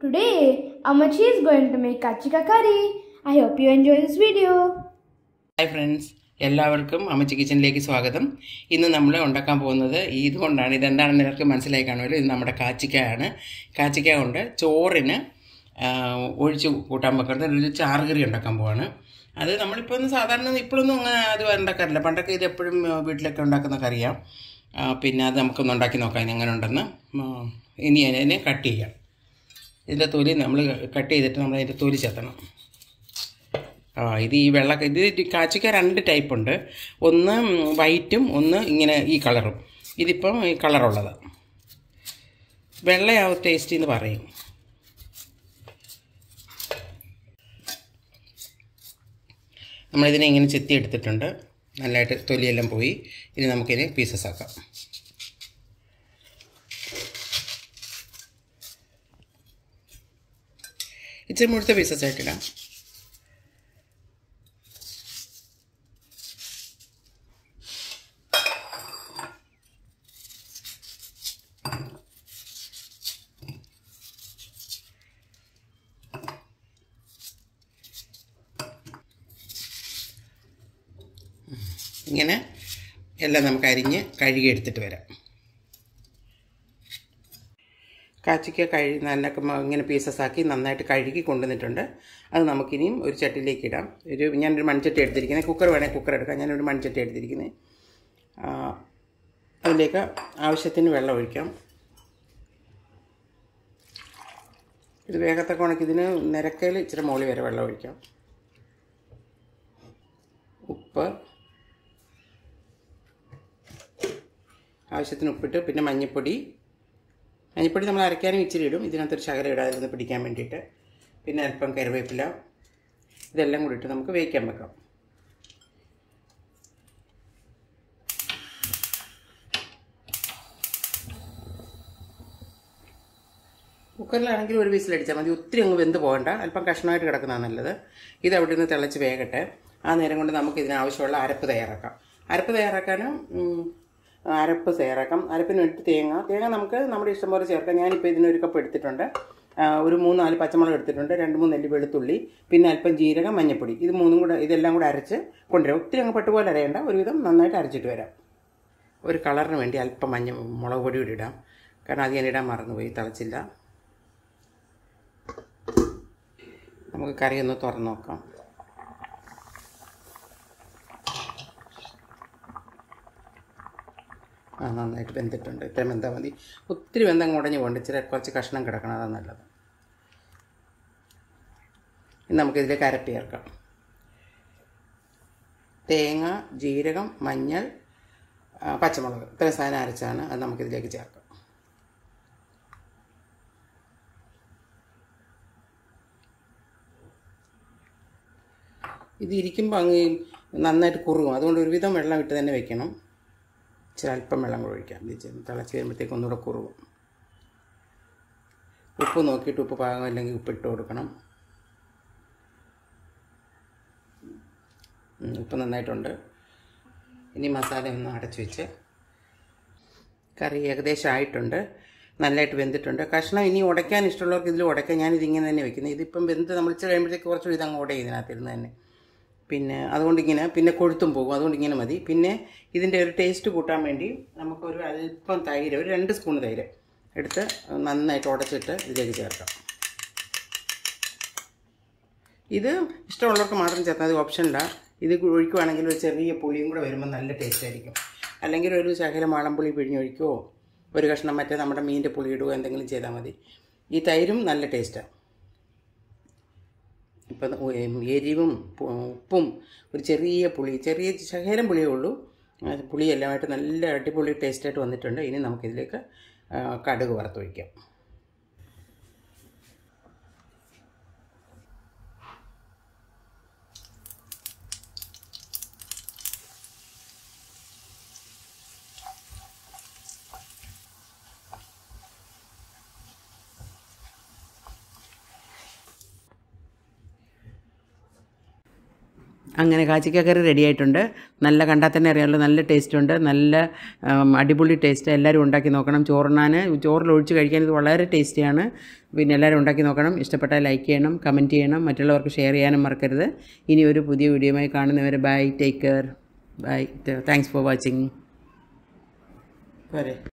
Today, Amachi is going to make kachika curry. I hope you enjoy this video. Hi friends എല്ലാവർക്കും അമ്മച്ചി കിച്ചണിലേക്ക് സ്വാഗതം ഇന്ന് നമ്മൾ ഉണ്ടാക്കാൻ പോകുന്നത് ഇതുകൊണ്ടാണ് ഇതെന്താണെന്ന് നിങ്ങൾക്ക് മനസ്സിലായി കാണുമല്ലോ ഇത് നമ്മുടെ കാച്ചിക്കയാണ് കാച്ചിക്ക കൊണ്ട് ചോറിന് ആ, ഒഴിച്ച് കൂട്ടാൻ വെക്കുന്നത് ഒരു ചാറുകറി ഉണ്ടാക്കാൻ പോവാണ് അത് നമ്മളിപ്പോൾ ഒന്ന് സാധാരണ ഇപ്പോഴൊന്നും അങ്ങനെ അത് ഉണ്ടാക്കാറില്ല പണ്ടൊക്കെ ഇത് എപ്പോഴും ആ, വീട്ടിലൊക്കെ ഉണ്ടാക്കുന്ന കറിയാണ് ആ, പിന്നെ അത് നമുക്കൊന്ന് ഉണ്ടാക്കി നോക്കാം ഇനി എങ്ങനെ ഉണ്ടെന്ന് ആ, ഇനി അതിനെ കട്ട് ചെയ്യാം ഇതിൻ്റെ തൊലി നമ്മൾ കട്ട് ചെയ്തിട്ട് നമ്മൾ അതിൻ്റെ തൊലി ചെത്തണം ആ ഇത് ഈ വെള്ള ഇത് കാച്ചിക്ക രണ്ട് ടൈപ്പ് ഉണ്ട് ഒന്ന് വൈറ്റും ഒന്ന് ഇങ്ങനെ ഈ കളറും ഇതിപ്പം ഈ കളറുള്ളത് വെള്ളയാവും ടേസ്റ്റ് എന്ന് പറയും നമ്മളിതിനെ ഇങ്ങനെ ചെത്തി എടുത്തിട്ടുണ്ട് നല്ലതായിട്ട് തൊലിയെല്ലാം പോയി ഇനി നമുക്കിതിനെ പീസസ് ആക്കാം ഇച്ചിരി മുഴുത്ത പീസസ് ആയിട്ടിടാം ഇങ്ങനെ എല്ലാം നമുക്ക് അരിഞ്ഞ് കഴുകി എടുത്തിട്ട് വരാം കാച്ചിക്ക കഴുകി നല്ല മ- ഇങ്ങനെ പീസസ് ആക്കി നന്നായിട്ട് കഴുകി കൊണ്ടുവന്നിട്ടുണ്ട് അത് നമുക്കിനിയും ഒരു ചട്ടിയിലേക്ക് ഇടാം ഒരു ഞാനൊരു മൺചട്ടി എടുത്തിരിക്കുന്നത് കുക്കർ വേണേൽ കുക്കർ എടുക്കാം ഞാനൊരു മൺചട്ടി എടുത്തിരിക്കുന്നത് ആ, അതിലേക്ക് ആവശ്യത്തിന് വെള്ളം ഒഴിക്കാം ഇത് വേഗത്തൊക്കെ ഉണക്കി ഇതിന് നിരക്കയിൽ ഇച്ചിരി മുകളിൽ വരെ വെള്ളം ഒഴിക്കാം ഉപ്പ് ആവശ്യത്തിന് ഉപ്പിട്ട് പിന്നെ മഞ്ഞൾപ്പൊടി മഞ്ഞൾപ്പൊടി നമ്മൾ അരയ്ക്കാനും ഇച്ചിരി ഇടും ഇതിനകത്തൊരു ശകലം ഇടാതിരുന്ന് പിടിക്കാൻ വേണ്ടിയിട്ട് പിന്നെ അല്പം കറിവേപ്പില ഇതെല്ലാം കൂടി ഇട്ട് നമുക്ക് വേവിക്കാൻ വെക്കാം കുക്കറിലാണെങ്കിൽ ഒരു വിസിലടിച്ചാൽ മതി ഒത്തിരി അങ്ങ് വെന്ത് പോകണ്ട അല്പം കഷ്ണമായിട്ട് കിടക്കുന്നതാണ് നല്ലത് ഇത് അവിടെ നിന്ന് തിളച്ച് വേകട്ടെ ആ നേരം കൊണ്ട് നമുക്ക് ഇതിനാവശ്യമുള്ള അരപ്പ് തയ്യാറാക്കാം അരപ്പ് തയ്യാറാക്കാനും ഉം, അരപ്പ് തയ്യാറാക്കാം അരപ്പിന് വേണ്ടി തേങ്ങ തേങ്ങ നമുക്ക് നമ്മുടെ ഇഷ്ടം പോലെ ചേർക്കാം ഞാനിപ്പോൾ ഇതിനൊരു കപ്പ് എടുത്തിട്ടുണ്ട് ആ, ഒരു മൂന്ന് നാല് പച്ചമുളക് എടുത്തിട്ടുണ്ട് രണ്ട് മൂന്ന് നെല്ലി വെളുത്തുള്ളി പിന്നെ അല്പം ജീരകം മഞ്ഞപ്പൊടി ഇത് മൂന്നും കൂടെ ഇതെല്ലാം കൂടെ അരച്ച് കൊണ്ടുവരാം ഒത്തിരി അങ്ങ് പട്ടുപോലെ അരയണ്ട ഒരുവിധം നന്നായിട്ട് അരച്ചിട്ട് വരാം ഒരു കളറിന് വേണ്ടി അല്പം മഞ്ഞ മുളക് പൊടി കൂടി ഇടാം കാരണം അത് ഞാൻ ഇടാൻ മറന്നുപോയി തിളച്ചില്ല നമുക്ക് കറി ഒന്ന് തുറന്ന് നോക്കാം ആ നന്നായിട്ട് വെന്തിട്ടുണ്ട് ഇത്രയും വെന്താൽ മതി ഒത്തിരി വെന്തം ഉടഞ്ഞു പോകണ്ട ഇച്ചിരി കുറച്ച് കഷ്ണം കിടക്കണം അതാണ് നല്ലത് ഇനി നമുക്കിതിലേക്ക് അരപ്പ് ചേർക്കാം തേങ്ങ ജീരകം മഞ്ഞൾ ആ, പച്ചമുളക് ഇത്രയും സാധനം അരച്ചാണ് അത് നമുക്കിതിലേക്ക് ചേർക്കാം ഇത് ഇരിക്കുമ്പോൾ അങ്ങ് നന്നായിട്ട് കുറുകും അതുകൊണ്ട് ഒരുവിധം വെള്ളം ഇട്ട് തന്നെ വെക്കണം ഇച്ചിരി അല്പം വെള്ളം കൂടെ ഒഴിക്കാം ഇത് ഇച്ചിരി തിളച്ച് വരുമ്പോഴത്തേക്ക് ഒന്നുകൂടെ കുറുകും ഉപ്പ് നോക്കിയിട്ട് ഉപ്പ് പാകമില്ലെങ്കിൽ ഉപ്പ് ഇട്ട് കൊടുക്കണം ഉം, ഉപ്പ് നന്നായിട്ടുണ്ട് ഇനി മസാല ഒന്ന് അടച്ചു വെച്ച് കറി ഏകദേശം ആയിട്ടുണ്ട് നല്ലതായിട്ട് വെന്തിട്ടുണ്ട് കഷ്ണം ഇനി ഉടയ്ക്കാൻ ഇഷ്ടമുള്ളവർക്ക് ഇതിൽ ഉടയ്ക്കാൻ ഞാനിത് ഇങ്ങനെ തന്നെ വെക്കുന്നത് ഇതിപ്പം വെന്ത് നമ്മൾ ഇച്ചിരി കഴിയുമ്പോഴത്തേക്ക് കുറച്ചുകൂടി ഇതങ്ങ് ഉടയും ഇതിനകത്തിരുന്ന് തന്നെ പിന്നെ അതുകൊണ്ട് ഇങ്ങനെ പിന്നെ കൊഴുത്തും പോകും അതുകൊണ്ട് ഇങ്ങനെ മതി പിന്നെ ഇതിൻ്റെ ഒരു ടേസ്റ്റ് കൂട്ടാൻ വേണ്ടി നമുക്കൊരു അല്പം തൈര് ഒരു രണ്ട് സ്പൂൺ തൈര് എടുത്ത് നന്നായിട്ട് ഉടച്ചിട്ട് ഇതിലേക്ക് ചേർക്കാം ഇത് ഇഷ്ടമുള്ളവർക്ക് മാത്രം ചേർത്താൽ അത് ഓപ്ഷനില്ല ഇത് ഒഴിക്കുവാണെങ്കിൽ ഒരു ചെറിയ പുളിയും കൂടെ വരുമ്പോൾ നല്ല ടേസ്റ്റ് ആയിരിക്കും അല്ലെങ്കിൽ ഒരു ശകലം വാളംപുളി പിഴിഞ്ഞൊഴിക്കുകയോ ഒരു കഷ്ണം മറ്റേ നമ്മുടെ മീനിൻ്റെ പുളി ഇടുകയോ എന്തെങ്കിലും ചെയ്താൽ മതി ഈ തൈരും നല്ല ടേസ്റ്റാണ് ഇപ്പം എരിവും പു- ഉപ്പും ഒരു ചെറിയ പുളി ചെറിയ ശകലം പുളിയേ ഉള്ളൂ ആ, പുളിയെല്ലാമായിട്ട് നല്ല അടിപൊളി ടേസ്റ്റായിട്ട് വന്നിട്ടുണ്ട് ഇനി നമുക്കിതിലേക്ക് ആ, കടുക് വറുത്തൊഴിക്കാം അങ്ങനെ കാച്ചിക്കക്കറി റെഡി ആയിട്ടുണ്ട് നല്ല കണ്ടാൽ തന്നെ അറിയാമല്ലോ നല്ല ടേസ്റ്റ് ഉണ്ട് നല്ല ഉം, അടിപൊളി ടേസ്റ്റ് എല്ലാവരും ഉണ്ടാക്കി നോക്കണം ചോറുണ്ണാൻ ചോറിൽ ഒഴിച്ച് കഴിക്കാൻ ഇത് വളരെ ടേസ്റ്റിയാണ് പിന്നെ എല്ലാവരും ഉണ്ടാക്കി നോക്കണം ഇഷ്ടപ്പെട്ടാൽ ലൈക്ക് ചെയ്യണം കമൻറ്റ് ചെയ്യണം മറ്റുള്ളവർക്ക് ഷെയർ ചെയ്യാനും മറക്കരുത് ഇനി ഒരു പുതിയ വീഡിയോയുമായി കാണുന്നവരെ bye take care bye thanks for watching പോരെ